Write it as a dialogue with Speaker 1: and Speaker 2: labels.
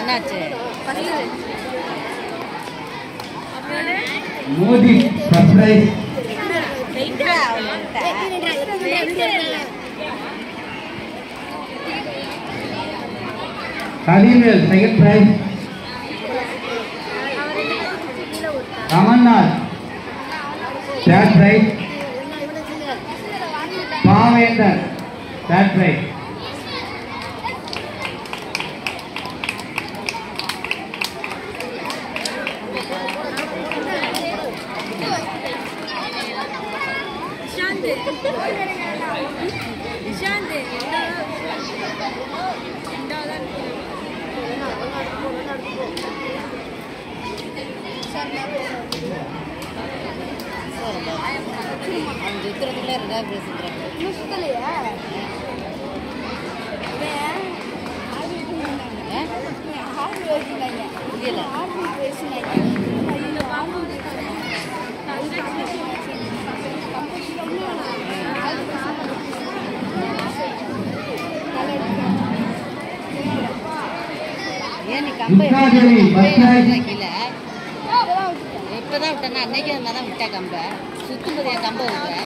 Speaker 1: என்னாச்சு
Speaker 2: மோதி சர்ப்ரைஸ்
Speaker 1: வெயிட்டா அவன்கிட்ட
Speaker 2: Kalivel second prize Ramnath third prize Pavendar third prize
Speaker 3: ಶಾಂತಿ ಶಾಂತಿ
Speaker 1: அவன் சுத்துறதுக்குள்ள இருக்கா பேசுகிறாங்க புரியல ஏன் நீ கம்பை
Speaker 2: துர்காதேவி, first prize.
Speaker 1: கீழே இப்பதான் விட்டேன்னா அன்னைக்கு அந்த தான் விட்டா கம்பை சுத்தும்போது என் கம்பை விட்ட